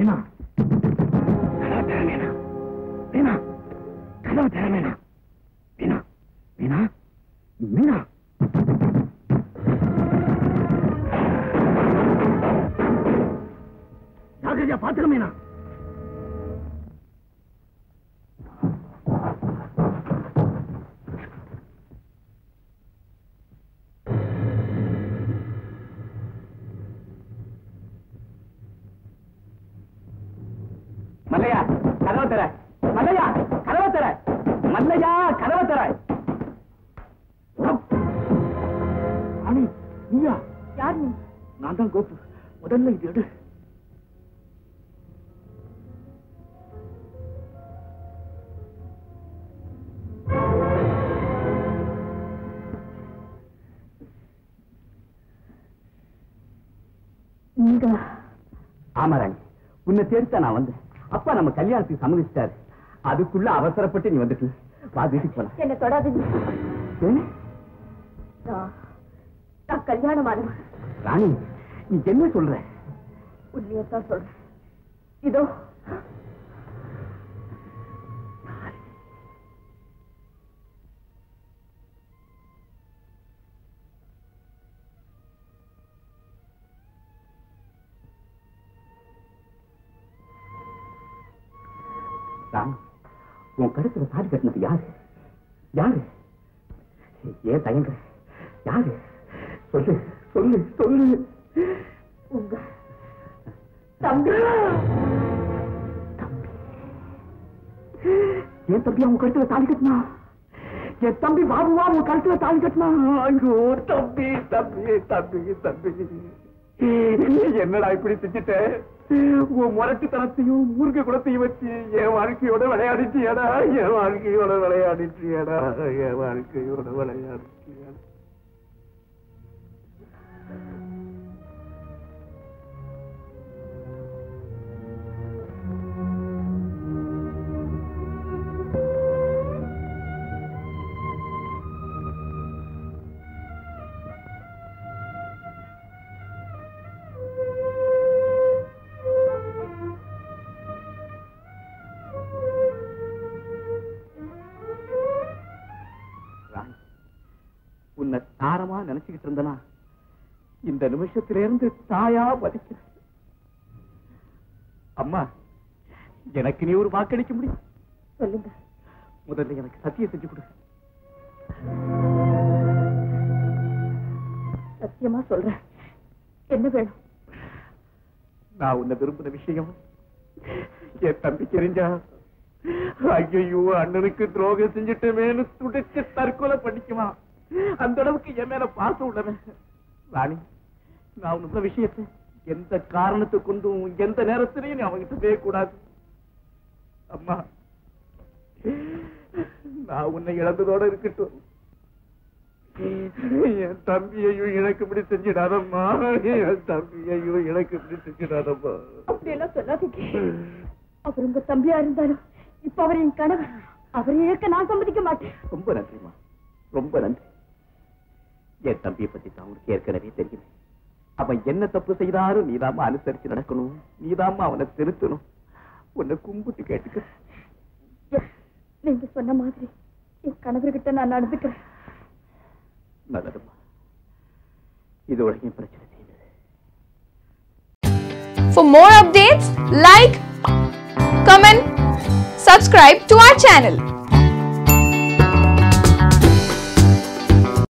மீனா கதவை தர மீனா மீனா கதவை தர மீனா மீனா மீனா மீனா ஜாக்கிரதையா பாத்துக்க மீனா மல்லையா கதவை தர மல்லையா கதவை தர மல்லையா கதவை தர ராணி நீயா யார் நீ நான் தான் கோப்பு முதல்ல இது எடு நீங்க ஆமா ராணி உன்னை தேடித்தான் நான் வந்தேன் அப்பா நம்ம கல்யாணத்துக்கு சம்மதிச்சிட்டாரு அதுக்குள்ள அவசரப்பட்டு நீ வந்துட்டு வா வீட்டுக்கு போலாம் என்ன தொடாதீங்க ஏன்? நான் நான் கல்யாணமானவன் ராணி நீ என்ன சொல்ற உண்மையத்தான் சொல்றேன் இதோ ராணி உன் கருத்துல தாலி கட்டினது யாரு யாரு ஏன் தயங்குற யாரு சொல்லு சொல்லு சொல்லு உங்க தம்பி என் தம்பி அவங்க கழுத்துல தாலி கட்டினா என் தம்பி பாபுவா உன் கழுத்துல தாலி கட்டினா ஐயோ தம்பி தம்பி தம்பி தம்பி என்னடா இப்படி செஞ்சுட்ட உன் முரட்டுத்தனத்தையும் ஊருக்கு குடத்தையும் வச்சு என் வாழ்க்கையோட விளையாடிட்டியடா என் வாழ்க்கையோட விளையாடிட்டியடா என் வாழ்க்கையோட விளையாடிட்டியடா ராணி உன்னை தாரமா நினைச்சுக்கிட்டு இருந்தனா இந்த நிமிஷத்துல இருந்து தாயா மதிக்கிற அம்மா எனக்கு நீ ஒரு வாக்களிக்க முடியும் சொல்லுங்க முதல்ல எனக்கு சத்தியம் செஞ்சு கொடு சத்தியமா சொல்றேன் என்ன வேணும் நான் உன்னை விரும்பின விஷயம் என் தம்பி தெரிஞ்சா ஐயோ அண்ணனுக்கு துரோகம் செஞ்சுட்டமேனு துடிச்சு தற்கொலை பண்ணிக்குமா அந்த அளவுக்கு என் மேல பாசம் உள்ளவன் ராணி நான் உன்ன விஷயத்தை எந்த காரணத்தை கொண்டும் எந்த நேரத்திலையும் நீ அவங்கிட்ட பேசக்கூடாது அம்மா நான் உன்னை இழந்ததோட இருக்கட்டும் என் தம்பியையும் எனக்கு இப்படி செஞ்சிடாதம்மா என் தம்பியையும் எனக்கு இப்படி செஞ்சிடாதம்மா அப்படியெல்லாம் சொல்லாதீங்க அவர் உங்க தம்பியா இருந்தாலும் இப்ப அவர் என் கணவர் அவரை இழக்க நான் சம்மதிக்க மாட்டேன் ரொம்ப நன்றிம்மா ரொம்ப நன்றி என் தம்பியை பத்தி தான் உனக்கு ஏற்கனவே தெரியும் அவன் என்ன தப்பு செய்தாலும் நீதாம்மா அனுசரிச்சு நடக்கணும் நீதாம்மா அவனை திருத்தணும் உன்னை கும்பிட்டு கேட்டுக்க நீங்க சொன்ன மாதிரி என் கணவர்கிட்ட நான் நடந்துக்கிறேன் நல்லதும்மா இதோட என் பிரச்சனை தீர்ந்தது For more updates, like, comment, subscribe to our channel.